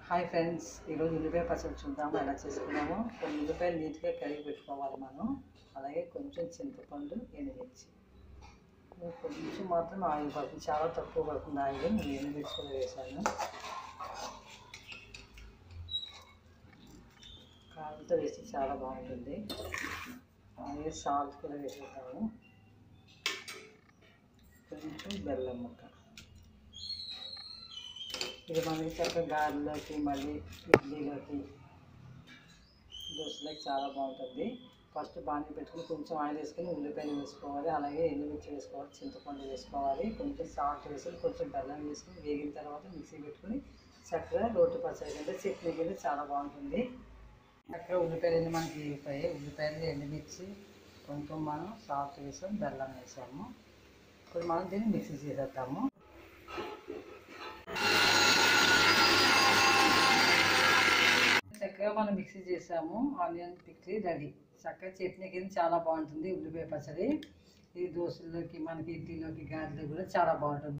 hi friends ఈరోజు ఉల్లిపాయ పచ్చడి చూద్దాము ఎలా చేసుకున్నాము కొన్ని ఉల్లిపాయలు నీట్గా కడిగి పెట్టుకోవాలి మనం అలాగే కొంచెం చింతపండు ఎండుమిర్చి కొంచెం మాత్రం ఆయిల్ పడుతుంది చాలా తక్కువ పడుతుంది ఆయిల్ నేను ఎండుమిర్చి కూడా వేసాను కారంతో వేస్తే చాలా బాగుంటుంది అలాగే సాల్ట్ కూడా వేసేద్దాము కొంచెం బెల్లం ముక్క ఇది మనకి చక్కగా గారెలోకి మళ్ళీ ఇడ్లీలోకి దోశలోకి చాలా బాగుంటుంది ఫస్ట్ బాగా పెట్టుకుని కొంచెం ఆయిల్ వేసుకొని ఉల్లిపాయలు వేసుకోవాలి అలాగే ఎండుమిర్చి వేసుకోవాలి చింతపండు వేసుకోవాలి కొంచెం సాల్ట్ వేసుకొని కొంచెం బెల్లం వేసుకొని వేగిన తర్వాత మిక్సీ పెట్టుకుని చక్కగా రోటి పచ్చడి కింద చట్నీ కింద చాలా బాగుంటుంది చక్కగా ఉల్లిపాయలు అన్నీ మనకి వేగిపోయాయి ఉల్లిపాయలు ఎండుమిర్చి కొంచెం మనం సాల్ట్ వేసాం బెల్లం వేసాము ఇప్పుడు మనం దీన్ని మిక్సీ చేసేద్దాము చక్కగా మనం మిక్సీ చేసాము ఆనియన్ పిక్కి రెడీ చక్కగా చట్నీ కింద చాలా బాగుంటుంది ఉల్లిపాయ పచ్చడి ఈ దోశల్లోకి మనకి ఇడ్లీలోకి గారెలో కూడా చాలా బాగుంటుంది